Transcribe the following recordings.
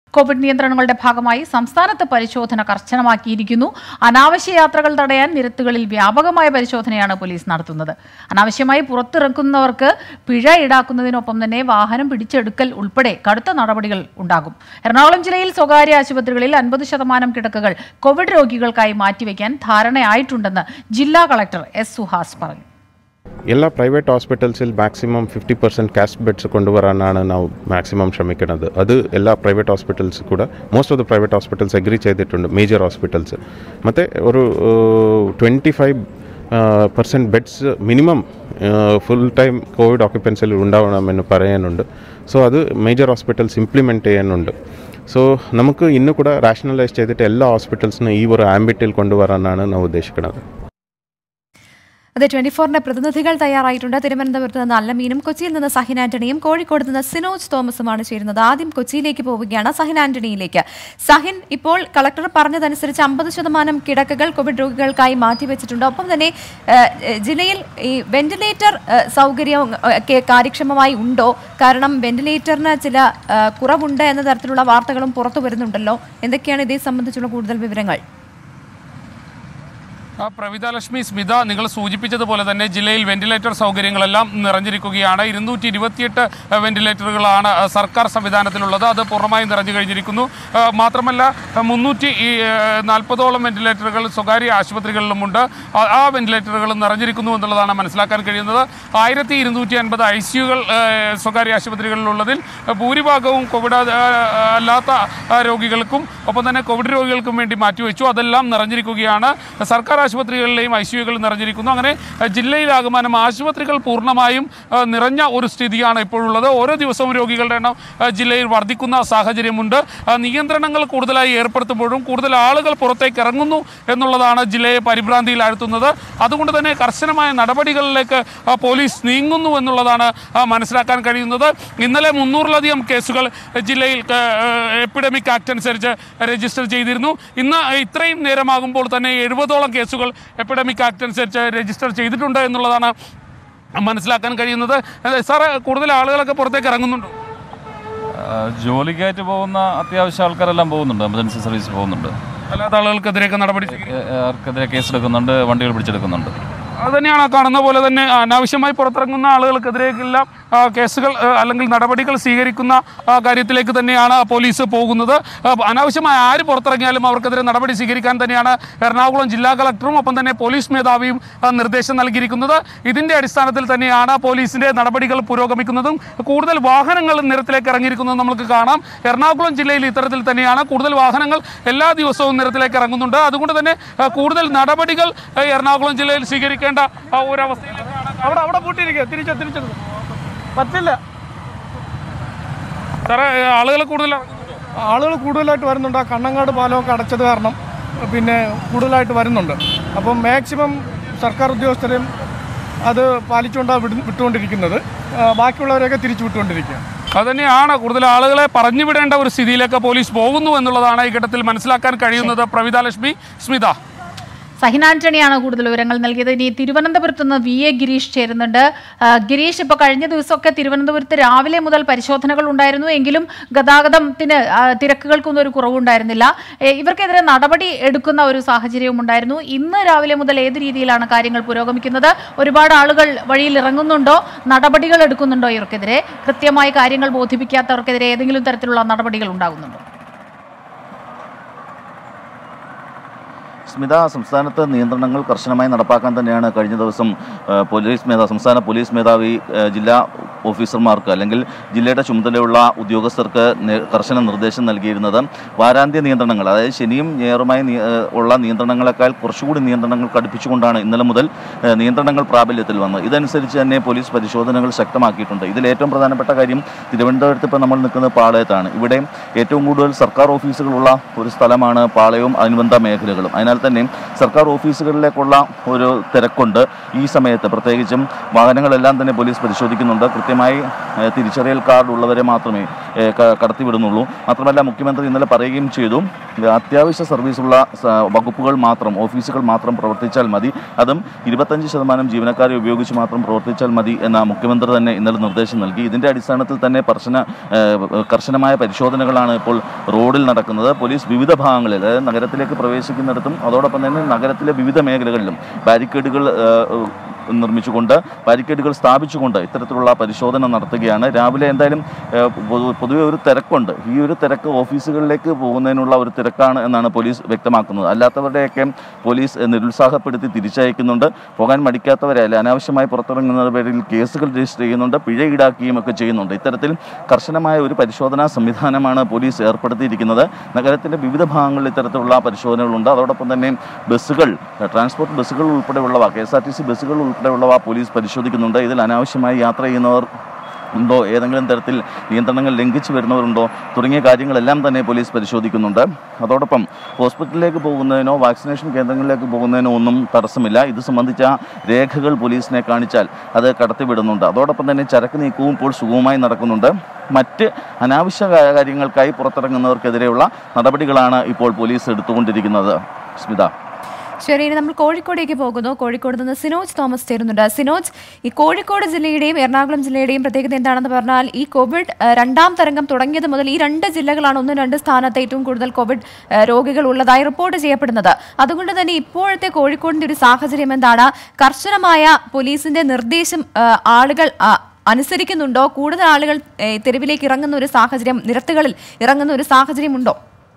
Covid നിയന്ത്രണങ്ങളുടെ ഭാഗമായി സംസ്ഥാനത്ത് പരിശോധന കർശനമാക്കിയിരിക്കുന്നു അനാവശ്യ യാത്രകൾ തടയാൻ നിരത്തുകളിൽ വ്യാപകമായ പരിശോധനയാണ് പോലീസ് നടത്തുന്നത് അനാവശ്യമായി പുറത്തിറക്കുന്നവർക്ക് പിഴ ഈടാക്കുന്നതിനൊപ്പം തന്നെ വാഹനം പിടിച്ചെടുക്കൽ ഉൾപ്പെടെ കടുത്ത നടപടികൾ ഉണ്ടാകും എറണാകുളം ജില്ലയിൽ സ്വകാര്യ ആശുപത്രികളിൽ അൻപത് ശതമാനം കിടക്കകൾ കോവിഡ് രോഗികൾക്കായി മാറ്റിവെക്കാൻ ധാരണയായിട്ടുണ്ടെന്ന് ജില്ലാ കളക്ടർ എസ് സുഹാസ് പറഞ്ഞു ಎಲ್ಲ ಪ್ರೈವೇಟ್ ಹಾಸ್ಪಿಟಲ್ಸಲ್ಲಿ ಮ್ಯಾಕ್ಸಿಮಮ್ ಫಿಫ್ಟಿ ಪರ್ಸೆಂಟ್ ಕ್ಯಾಸ್ಟ್ ಬೆಡ್ಸ್ ಕೊಂಡುವರಾനാണ് ನಾವು ಮ್ಯಾಕ್ಸಿಮಮ್ ಶ್ರಮಿക്കുന്നത് ಅದು ಎಲ್ಲ ಪ್ರೈವೇಟ್ ಹಾಸ್ಪಿಟಲ್ಸ್ ಕೂಡ most of the private hospitals agree ചെയ്തിട്ടുണ്ട് ಮೇಜರ್ ಹಾಸ್ಪಿಟಲ್ಸ್ ಮತ್ತು ഒരു twenty five percent beds minimum full time covid ഓക്യുപ്പൻസിൽ ഉണ്ടാവണമെന്ന് പറയാനുണ്ട് സോ അത് മേജർ ഹോസ്പിറ്റൽസ് ഇംപ്ലിമെൻറ്റ് ചെയ്യാനുണ്ട് സോ നമുക്ക് ഇന്ന് കൂടെ റാഷണലൈസ് ചെയ്തിട്ട് എല്ലാ ഹോസ്പിറ്റൽസിനും ഈ ഒരു ആംബിറ്റിൽ കൊണ്ടുവരാനാണ് ನಾವು ഉദ്ദേശിക്കുന്നത് അതെ ട്വന്റി ഫോറിന്റെ പ്രതിനിധികൾ തയ്യാറായിട്ടുണ്ട് തിരുവനന്തപുരത്ത് നിന്ന് അല്ലമീനും കൊച്ചിയിൽ നിന്ന് സഹിൻ ആന്റണിയും കോഴിക്കോട് നിന്ന് സിനോജ് തോമസുമാണ് ചേരുന്നത് ആദ്യം കൊച്ചിയിലേക്ക് പോവുകയാണ് സഹിൻ ആന്റണിയിലേക്ക് സഹിൻ ഇപ്പോൾ കളക്ടർ പറഞ്ഞതനുസരിച്ച് അമ്പത് ശതമാനം കിടക്കകൾ കോവിഡ് രോഗികൾക്കായി മാറ്റിവെച്ചിട്ടുണ്ട് ഒപ്പം തന്നെ ഏഹ്, ജില്ലയിൽ ഈ വെന്റിലേറ്റർ ഏഹ്, സൗകര്യം ഏഹ്, ഒക്കെ കാര്യക്ഷമമായി ഉണ്ടോ കാരണം വെന്റിലേറ്ററിന് ചില ഏഹ്, കുറവുണ്ട് എന്ന തരത്തിലുള്ള വാർത്തകളും പുറത്തു വരുന്നുണ്ടല്ലോ എന്തൊക്കെയാണ് ഇതേ സംബന്ധിച്ചുള്ള കൂടുതൽ വിവരങ്ങൾ ആ പ്രവിതാലക്ഷ്മി സ്മിത നിങ്ങൾ സൂചിപ്പിച്ചതുപോലെ തന്നെ ജില്ലയിൽ വെന്റിലേറ്റർ സൗകര്യങ്ങളെല്ലാം നിറഞ്ഞിരിക്കുകയാണ് ഇരുന്നൂറ്റി ഇരുപത്തിയെട്ട് വെന്റിലേറ്ററുകളാണ് ആ, സർക്കാർ സംവിധാനത്തിലുള്ളത് അത് പൂർണ്ണമായും നിറഞ്ഞു കഴിഞ്ഞിരിക്കുന്നു ആ, മാത്രമല്ല മുന്നൂറ്റി നാൽപ്പതോളം വെന്റിലേറ്ററുകൾ സ്വകാര്യ ആശുപത്രികളിലുമുണ്ട് ആ- ആ വെന്റിലേറ്ററുകൾ നിറഞ്ഞിരിക്കുന്നു എന്നുള്ളതാണ് മനസ്സിലാക്കാൻ കഴിയുന്നത് ആയിരത്തി ഇരുന്നൂറ്റി അൻപത് ഐ സിയുകൾ സ്വകാര്യ ആശുപത്രികളിലുള്ളതിൽ ഭൂരിഭാഗവും കോവിഡ് ആ, അല്ലാത്ത ആ, രോഗികൾക്കും ഒപ്പം തന്നെ കോവിഡ് രോഗികൾക്കും വേണ്ടി മാറ്റിവെച്ചു അതെല്ലാം നിറഞ്ഞിരിക്കുകയാണ് സർക്കാർ ആശുപത്രികളിലെയും ഐ സിയുകൾ നിറഞ്ഞിരിക്കുന്നു അങ്ങനെ ആ, ജില്ലയിലാകമാനം ആശുപത്രികൾ പൂർണ്ണമായും ആ, നിറഞ്ഞ ഒരു സ്ഥിതിയാണ് ഇപ്പോഴുള്ളത് ഓരോ ദിവസവും രോഗികളുടെ എണ്ണം ആ, ജില്ലയിൽ വർദ്ധിക്കുന്ന സാഹചര്യമുണ്ട് ആ, നിയന്ത്രണങ്ങൾ കൂടുതലായി ഏർപ്പെടുത്തുമ്പോഴും കൂടുതൽ ആളുകൾ പുറത്തേക്ക് ഇറങ്ങുന്നു എന്നുള്ളതാണ് ജില്ലയെ പരിഭ്രാന്തിയിലാഴ്ത്തുന്നത് അതുകൊണ്ട് തന്നെ കർശനമായ നടപടികളിലേക്ക് ആ, പോലീസ് നീങ്ങുന്നു എന്നുള്ളതാണ് ആ, മനസ്സിലാക്കാൻ കഴിയുന്നത് ഇന്നലെ മുന്നൂറിലധികം കേസുകൾ ജില്ലയിൽ എപ്പിഡമിക് ആക്ട് അനുസരിച്ച് രജിസ്റ്റർ ചെയ്തിരുന്നു ഇന്ന് ഇത്രയും നേരമാകുമ്പോൾ തന്നെ എഴുപതോളം കേസുകൾ എപ്പിഡമിക് ആക്ട് അനുസരിച്ച് രജിസ്റ്റർ ചെയ്തിട്ടുണ്ട് എന്നുള്ളതാണ് മനസ്സിലാക്കാൻ കഴിയുന്നത് ഏ, സാറ് കൂടുതൽ ആളുകളൊക്കെ പുറത്തേക്ക് ഇറങ്ങുന്നുണ്ടോ ആ, ജോലിക്കായിട്ട് പോകുന്ന അത്യാവശ്യം ആൾക്കാരെല്ലാം പോകുന്നുണ്ട് എമർജൻസി സർവീസ് പോകുന്നുണ്ട് അല്ലാത്ത ആളുകൾക്കെതിരെയൊക്കെ നടപടി സ്വീകരിക്കും. ഏ, ആർക്കെതിരെ കേസെടുക്കുന്നുണ്ട് വണ്ടികൾ പിടിച്ചെടുക്കുന്നുണ്ട് അത് തന്നെയാണ് കാണുന്ന പോലെ തന്നെ അനാവശ്യമായി പുറത്തിറങ്ങുന്ന ആളുകൾക്കെതിരെയെല്ലാം ആ, കേസുകൾ ആ, അല്ലെങ്കിൽ നടപടികൾ സ്വീകരിക്കുന്ന ആ, കാര്യത്തിലേക്ക് തന്നെയാണ് പോലീസ് പോകുന്നത് ആ, അനാവശ്യമായി ആര് പുറത്തിറങ്ങിയാലും അവർക്കെതിരെ നടപടി സ്വീകരിക്കാൻ തന്നെയാണ് എറണാകുളം ജില്ലാ കളക്ടറും ഒപ്പം തന്നെ പോലീസ് മേധാവിയും ആ, നിർദ്ദേശം നൽകിയിരിക്കുന്നത് ഇതിന്റെ അടിസ്ഥാനത്തിൽ തന്നെയാണ് പോലീസിന്റെ നടപടികൾ പുരോഗമിക്കുന്നതും കൂടുതൽ വാഹനങ്ങൾ നിരത്തിലേക്ക് ഇറങ്ങിയിരിക്കുന്നതും നമുക്ക് കാണാം എറണാകുളം ജില്ലയിൽ ഇത്തരത്തിൽ തന്നെയാണ് കൂടുതൽ വാഹനങ്ങൾ എല്ലാ ദിവസവും നിരത്തിലേക്ക് ഇറങ്ങുന്നുണ്ട് അതുകൊണ്ട് തന്നെ ആ, കൂടുതൽ നടപടികൾ ആ, എറണാകുളം ജില്ലയിൽ സ്വീകരിക്കേണ്ട ആ, ഒരവസ്ഥയിലാണ് അവിടെ അവിടെ പൂട്ടിയിരിക്കുക തിരിച്ചോ തിരിച്ചോ പറ്റില്ല സാറേ ആളുകൾ കൂടുതൽ ഇറങ്ങുന്നുണ്ടോ? ആളുകൾ കൂടുതലായിട്ട് വരുന്നുണ്ട് ആ കണ്ണങ്ങാട് പാലമൊക്കെ അടച്ചത് കാരണം പിന്നെ കൂടുതലായിട്ട് വരുന്നുണ്ട് അപ്പം മാക്സിമം സർക്കാർ ഉദ്യോഗസ്ഥരെയും അത് പാലിച്ചുകൊണ്ടാണ് വിടു വിട്ടുകൊണ്ടിരിക്കുന്നത് ആ, ബാക്കിയുള്ളവരെയൊക്കെ തിരിച്ചു വിട്ടുകൊണ്ടിരിക്കുക അതുതന്നെയാണ് കൂടുതൽ ആളുകളെ പറഞ്ഞു വിടേണ്ട ഒരു സ്ഥിതിയിലേക്ക് പോലീസ് പോകുന്നു എന്നുള്ളതാണ് ഈ ഘട്ടത്തിൽ മനസ്സിലാക്കാൻ കഴിയുന്നത് പ്രവിതാലക്ഷ്മി സ്മിത സഹിൻ ആന്റണിയാണ് കൂടുതൽ വിവരങ്ങൾ നൽകിയത് ഇനി തിരുവനന്തപുരത്ത് നിന്ന് വി എ ഗിരീഷ് ചേരുന്നുണ്ട് ആ, ഗിരീഷ് ഇപ്പോൾ കഴിഞ്ഞ ദിവസമൊക്കെ തിരുവനന്തപുരത്ത് രാവിലെ മുതൽ പരിശോധനകൾ ഉണ്ടായിരുന്നു എങ്കിലും ഗതാഗതത്തിന് ആ, തിരക്കുകൾക്കൊന്നും ഒരു കുറവുണ്ടായിരുന്നില്ല ഏ, ഇവർക്കെതിരെ നടപടി എടുക്കുന്ന ഒരു സാഹചര്യവും ഉണ്ടായിരുന്നു ഇന്ന് രാവിലെ മുതൽ ഏത് രീതിയിലാണ് കാര്യങ്ങൾ പുരോഗമിക്കുന്നത് ഒരുപാട് ആളുകൾ വഴിയിൽ ഇറങ്ങുന്നുണ്ടോ നടപടികൾ എടുക്കുന്നുണ്ടോ ഇവർക്കെതിരെ കൃത്യമായി കാര്യങ്ങൾ ബോധിപ്പിക്കാത്തവർക്കെതിരെ ഏതെങ്കിലും തരത്തിലുള്ള നടപടികൾ ഉണ്ടാകുന്നുണ്ടോ സ്മിത സംസ്ഥാനത്ത് നിയന്ത്രണങ്ങൾ കർശനമായി നടപ്പാക്കാൻ തന്നെയാണ് കഴിഞ്ഞ ദിവസം ആ, പോലീസ് മേധാ സംസ്ഥാന പോലീസ് മേധാവി ആ, ജില്ലാ ഓഫീസർമാർക്ക് അല്ലെങ്കിൽ ജില്ലയുടെ ചുമതലയുള്ള ഉദ്യോഗസ്ഥർക്ക് നി- കർശന നിർദ്ദേശം നൽകിയിരുന്നത് വാരാന്ത്യ നിയന്ത്രണങ്ങൾ അതായത് ശനിയും ഞായറുമായി നിയ- ആ, ഉള്ള നിയന്ത്രണങ്ങളെക്കാൾ കുറച്ചുകൂടി നിയന്ത്രണങ്ങൾ കടുപ്പിച്ചുകൊണ്ടാണ് ഇന്നലെ മുതൽ ആ, നിയന്ത്രണങ്ങൾ പ്രാബല്യത്തിൽ വന്നത് ഇതനുസരിച്ച് തന്നെ പോലീസ് പരിശോധനകൾ ശക്തമാക്കിയിട്ടുണ്ട് ഇതിൽ ഏറ്റവും പ്രധാനപ്പെട്ട കാര്യം തിരുവനന്തപുരത്ത് ഇപ്പോൾ നമ്മൾ നിൽക്കുന്നത് പാളയത്താണ് ഇവിടെ ഏറ്റവും കൂടുതൽ സർക്കാർ ഓഫീസുകളുള്ള ഒരു സ്ഥലമാണ് പാളയവും അനുബന്ധ മേഖലകളും അതിനാൽ തന്നെ സർക്കാർ ഓഫീസുകളിലേക്കുള്ള ഒരു തിരക്കുണ്ട് ഈ സമയത്ത് പ്രത്യേകിച്ചും വാഹനങ്ങളെല്ലാം തന്നെ പോലീസ് പരിശോധിക്കുന്നുണ്ട് കൃത്യമായി ഏഹ്, തിരിച്ചറിയൽ കാർഡ് ഉള്ളവരെ മാത്രമേ ഏഹ്, ക- കടത്തിവിടുന്നുള്ളൂ മാത്രമല്ല മുഖ്യമന്ത്രി ഇന്നലെ പറയുകയും ചെയ്തു അത്യാവശ്യ സർവീസുള്ള സ- വകുപ്പുകൾ മാത്രം ഓഫീസുകൾ മാത്രം പ്രവർത്തിച്ചാൽ മതി അതും ഇരുപത്തഞ്ച് ശതമാനം ജീവനക്കാരെ ഉപയോഗിച്ച് മാത്രം പ്രവർത്തിച്ചാൽ മതി എന്ന മുഖ്യമന്ത്രി തന്നെ ഇന്നലെ നിർദ്ദേശം നൽകി ഇതിൻ്റെ അടിസ്ഥാനത്തിൽ തന്നെ കർശന ഏഹ്, കർശനമായ പരിശോധനകളാണ് ഇപ്പോൾ റോഡിൽ നടക്കുന്നത് പോലീസ് വിവിധ ഭാഗങ്ങളിൽ അതായത് നഗരത്തിലേക്ക് പ്രവേശിക്കുന്നിടത്തും അതോടൊപ്പം തന്നെ നഗരത്തിലെ വിവിധ മേഖലകളിലും ബാരിക്കേഡുകൾ ഏഹ്, നിർമ്മിച്ചുകൊണ്ട് ബാരിക്കേഡുകൾ സ്ഥാപിച്ചുകൊണ്ട് ഇത്തരത്തിലുള്ള പരിശോധന നടത്തുകയാണ് രാവിലെ എന്തായാലും ഏഹ്, പൊതു- പൊതുവെ ഒരു തിരക്കുണ്ട് ഈ ഒരു തിരക്ക് ഓഫീസുകളിലേക്ക് പോകുന്നതിനുള്ള ഒരു തിരക്കാണ് എന്നാണ് പോലീസ് വ്യക്തമാക്കുന്നത് അല്ലാത്തവരുടെയൊക്കെ പോലീസ് നിരുത്സാഹപ്പെടുത്തി തിരിച്ചയക്കുന്നുണ്ട് പോകാൻ മടിക്കാത്തവരെ അല്ലെ അനാവശ്യമായി പുറത്തിറങ്ങുന്ന പേരിൽ കേസുകൾ രജിസ്റ്റർ ചെയ്യുന്നുണ്ട് പിഴ ഈടാക്കുകയും ഒക്കെ ചെയ്യുന്നുണ്ട് ഇത്തരത്തിൽ കർശനമായ ഒരു പരിശോധനാ സംവിധാനമാണ് പോലീസ് ഏർപ്പെടുത്തിയിരിക്കുന്നത് നഗരത്തിൻ്റെ വിവിധ ഭാഗങ്ങളിൽ ഇത്തരത്തിലുള്ള പരിശോധനകളുണ്ട് അതോടൊപ്പം തന്നെ ബസ്സുകൾ ട്രാൻസ്പോർട്ട് ബസ്സുകൾ ഉൾപ്പെടെയുള്ളവ K S R T C ബസ്സുകൾ ഉൾപ്പെടെയുള്ളവ പോലീസ് പരിശോധിക്കുന്നുണ്ട് ഇതിൽ അനാവശ്യമായി യാത്ര ചെയ്യുന്നവർ ഉണ്ടോ ഏതെങ്കിലും തരത്തിൽ നിയന്ത്രണങ്ങൾ ലംഘിച്ചു വരുന്നവരുണ്ടോ തുടങ്ങിയ കാര്യങ്ങളെല്ലാം തന്നെ പോലീസ് പരിശോധിക്കുന്നുണ്ട് അതോടൊപ്പം ഹോസ്പിറ്റലിലേക്ക് പോകുന്നതിനോ വാക്സിനേഷൻ കേന്ദ്രങ്ങളിലേക്ക് പോകുന്നതിനോ ഒന്നും തടസ്സമില്ല ഇത് സംബന്ധിച്ച രേഖകൾ പോലീസിനെ കാണിച്ചാൽ അത് കടത്തിവിടുന്നുണ്ട് അതോടൊപ്പം തന്നെ ചരക്ക് നീക്കവും ഇപ്പോൾ സുഗമമായി നടക്കുന്നുണ്ട് മറ്റ് അനാവശ്യ കാ- കാര്യങ്ങൾക്കായി പുറത്തിറങ്ങുന്നവർക്കെതിരെയുള്ള നടപടികളാണ് ഇപ്പോൾ പോലീസ് എടുത്തുകൊണ്ടിരിക്കുന്നത് സ്മിത ശരി ഇനി നമ്മൾ കോഴിക്കോടേക്ക് പോകുന്നു കോഴിക്കോട് നിന്ന് സിനോജ് തോമസ് ചേരുന്നുണ്ട് സിനോജ് ഈ കോഴിക്കോട് ജില്ലയുടെയും എറണാകുളം ജില്ലയുടെയും പ്രത്യേകത എന്താണെന്ന് പറഞ്ഞാൽ ഈ കോവിഡ് ഏഹ്, രണ്ടാം തരംഗം തുടങ്ങിയത് മുതൽ ഈ രണ്ട് ജില്ലകളാണ് ഒന്നും രണ്ട് സ്ഥാനത്ത് ഏറ്റവും കൂടുതൽ കോവിഡ് ഏഹ്, രോഗികൾ ഉള്ളതായി റിപ്പോർട്ട് ചെയ്യപ്പെടുന്നത് അതുകൊണ്ട് തന്നെ ഇപ്പോഴത്തെ കോഴിക്കോടിന്റെ ഒരു സാഹചര്യം എന്താണ് കർശനമായ പോലീസിന്റെ നിർദ്ദേശം ഏഹ്, ആളുകൾ ആ, അനുസരിക്കുന്നുണ്ടോ കൂടുതൽ ആളുകൾ ഏഹ്, തെരുവിലേക്ക് ഇറങ്ങുന്ന ഒരു സാഹചര്യം നിരത്തുകളിൽ ഇറങ്ങുന്ന ഒരു സാഹചര്യം ഉണ്ടോ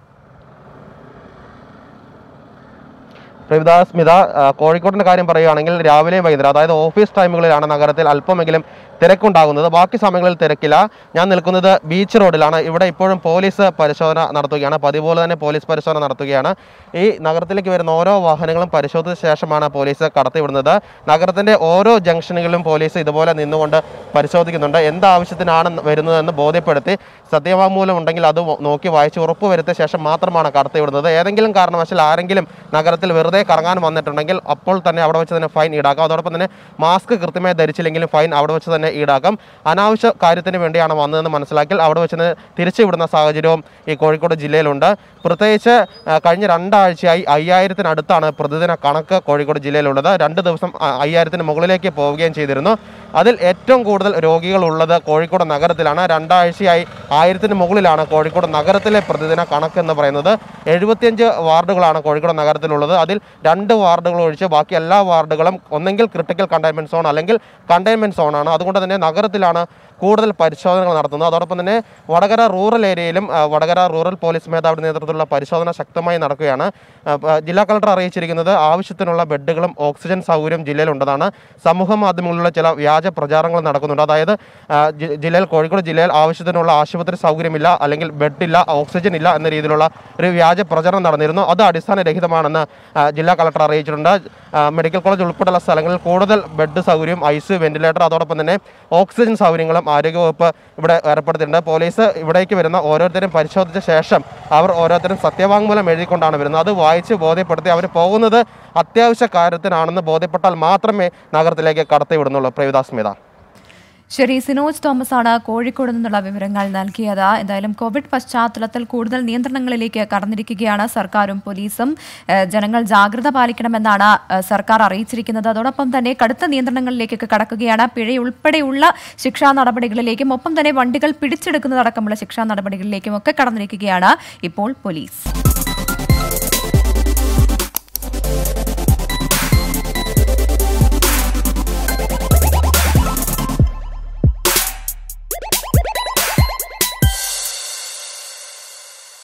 പ്രവിത സ്മിത ആ, കോഴിക്കോടിന്റെ കാര്യം പറയുകയാണെങ്കിൽ രാവിലെ വൈകുന്നേരം അതായത് ഓഫീസ് ടൈമുകളിലാണ് നഗരത്തിൽ അല്പമെങ്കിലും തിരക്കുണ്ടാകുന്നത് ബാക്കി സമയങ്ങളിൽ തിരക്കില്ല ഞാൻ നിൽക്കുന്നത് ബീച്ച് റോഡിലാണ് ഇവിടെ ഇപ്പോഴും പോലീസ് പരിശോധന നടത്തുകയാണ് പതിവ് പോലെ തന്നെ പോലീസ് പരിശോധന നടത്തുകയാണ് ഈ നഗരത്തിലേക്ക് വരുന്ന ഓരോ വാഹനങ്ങളും പരിശോധിച്ച ശേഷമാണ് പോലീസ് കടത്തിവിടുന്നത് നഗരത്തിന്റെ ഓരോ ജംഗ്ഷനുകളിലും പോലീസ് ഇതുപോലെ നിന്നുകൊണ്ട് പരിശോധിക്കുന്നുണ്ട് എന്താവശ്യത്തിനാണ് വരുന്നതെന്ന് ബോധ്യപ്പെടുത്തി സത്യവാങ്മൂലം ഉണ്ടെങ്കിൽ അത് നോക്കി വായിച്ച് ഉറപ്പുവരുത്തിയ ശേഷം മാത്രമാണ് കടത്തിവിടുന്നത് ഏതെങ്കിലും കാരണവശാൽ ആരെങ്കിലും നഗരത്തിൽ വെറുതെ കറങ്ങാൻ വന്നിട്ടുണ്ടെങ്കിൽ അപ്പോൾ തന്നെ അവിടെ വെച്ച് തന്നെ ഫൈൻ ഈടാക്കാം അതോടൊപ്പം തന്നെ മാസ്ക് കൃത്യമായി ധരിച്ചില്ലെങ്കിലും ഫൈൻ അവിടെ വെച്ച് തന്നെ ഈടാക്കാം അനാവശ്യ കാര്യത്തിന് വേണ്ടിയാണ് വന്നതെന്ന് മനസ്സിലാക്കിയാൽ അവിടെ വെച്ച് തന്നെ തിരിച്ചുവിടുന്ന സാഹചര്യവും ഈ കോഴിക്കോട് ജില്ലയിലുണ്ട് പ്രത്യേകിച്ച് ആ, കഴിഞ്ഞ രണ്ടാഴ്ചയായി അയ്യായിരത്തിനടുത്താണ് പ്രതിദിന കണക്ക് കോഴിക്കോട് ജില്ലയിലുള്ളത് രണ്ട് ദിവസം ആ, അയ്യായിരത്തിന് മുകളിലേക്ക് പോവുകയും ചെയ്തിരുന്നു അതിൽ ഏറ്റവും കൂടുതൽ രോഗികൾ ഉള്ളത് കോഴിക്കോട് നഗരത്തിലാണ് രണ്ടാഴ്ചയായി ആയിരത്തിന് മുകളിലാണ് കോഴിക്കോട് നഗരത്തിലെ പ്രതിദിന കണക്ക് എന്ന് പറയുന്നത് എഴുപത്തിയഞ്ച് വാർഡുകളാണ് കോഴിക്കോട് നഗരത്തിലുള്ളത് അതിൽ രണ്ട് വാർഡുകൾ ഒഴിച്ച് ബാക്കി എല്ലാ വാർഡുകളും ഒന്നെങ്കിൽ ക്രിട്ടിക്കൽ കണ്ടെയ്ൻമെന്റ് സോൺ അല്ലെങ്കിൽ കണ്ടെയ്ൻമെന്റ് സോൺ ആണ് അതുകൊണ്ട് തന്നെ നഗരത്തിലാണ് കൂടുതൽ പരിശോധനകൾ നടത്തുന്നത് അതോടൊപ്പം തന്നെ വടകര റൂറൽ ഏരിയയിലും ആ, വടകര റൂറൽ പോലീസ് മേധാവിയുടെ നേതൃത്വത്തിലുള്ള പരിശോധന ശക്തമായി നടക്കുകയാണ് ആ, പ- ജില്ലാ കളക്ടർ അറിയിച്ചിരിക്കുന്നത് ആവശ്യത്തിനുള്ള ബെഡുകളും ഓക്സിജൻ സൗകര്യം ജില്ലയിലുണ്ടെന്നാണ് സമൂഹ മാധ്യമങ്ങളിലുള്ള ചില വ്യാജ പ്രചാരണങ്ങൾ നടക്കുന്നുണ്ട് അതായത് ആ, ജി- ജില്ലയിൽ കോഴിക്കോട് ജില്ലയിൽ ആവശ്യത്തിനുള്ള ആശുപത്രി സൗകര്യമില്ല അല്ലെങ്കിൽ ബെഡില്ല ഓക്സിജൻ ഇല്ല എന്ന രീതിയിലുള്ള ഒരു വ്യാജ പ്രചരണം നടന്നിരുന്നു അത് അടിസ്ഥാനരഹിതമാണെന്ന് ആ, ജില്ലാ കളക്ടർ അറിയിച്ചിട്ടുണ്ട് ആ, മെഡിക്കൽ കോളേജ് ഉൾപ്പെടെയുള്ള സ്ഥലങ്ങളിൽ കൂടുതൽ ബെഡ് സൗകര്യം ഐസ് വെന്റിലേറ്റർ അതോടൊപ്പം തന്നെ ഓക്സിജൻ സൗകര്യങ്ങളും ആരോഗ്യവകുപ്പ് ഇവിടെ ഏർപ്പെടുത്തിയിട്ടുണ്ട് പോലീസ് ഇവിടേക്ക് വരുന്ന ഓരോരുത്തരും പരിശോധിച്ച ശേഷം അവർ ഓരോരുത്തരും സത്യവാങ്മൂലം എഴുതിക്കൊണ്ടാണ് വരുന്നത് അത് വായിച്ച് ബോധ്യപ്പെടുത്തി അവർ പോകുന്നത് അത്യാവശ്യ കാര്യത്തിനാണെന്ന് ബോധ്യപ്പെട്ടാൽ മാത്രമേ നഗരത്തിലേക്ക് കടത്തിവിടുന്നുള്ളൂ പ്രവിതാസ്മിത ശരി സിനോജ് തോമസ് ആണ് കോഴിക്കോട് നിന്നുള്ള വിവരങ്ങൾ നൽകിയത് എന്തായാലും കോവിഡ് പശ്ചാത്തലത്തിൽ കൂടുതൽ നിയന്ത്രണങ്ങളിലേക്ക് കടന്നിരിക്കുകയാണ് സർക്കാരും പോലീസും ഏഹ് ജനങ്ങൾ ജാഗ്രത പാലിക്കണമെന്നാണ് ഏഹ് സർക്കാർ അറിയിച്ചിരിക്കുന്നത് അതോടൊപ്പം തന്നെ കടുത്ത നിയന്ത്രണങ്ങളിലേക്കൊക്കെ കടക്കുകയാണ് പിഴയുൾപ്പെടെയുള്ള ശിക്ഷാ നടപടികളിലേക്കും ഒപ്പം തന്നെ വണ്ടികൾ പിടിച്ചെടുക്കുന്നതടക്കമുള്ള ശിക്ഷാ നടപടികളിലേക്കും ഒക്കെ കടന്നിരിക്കുകയാണ് ഇപ്പോൾ പോലീസ്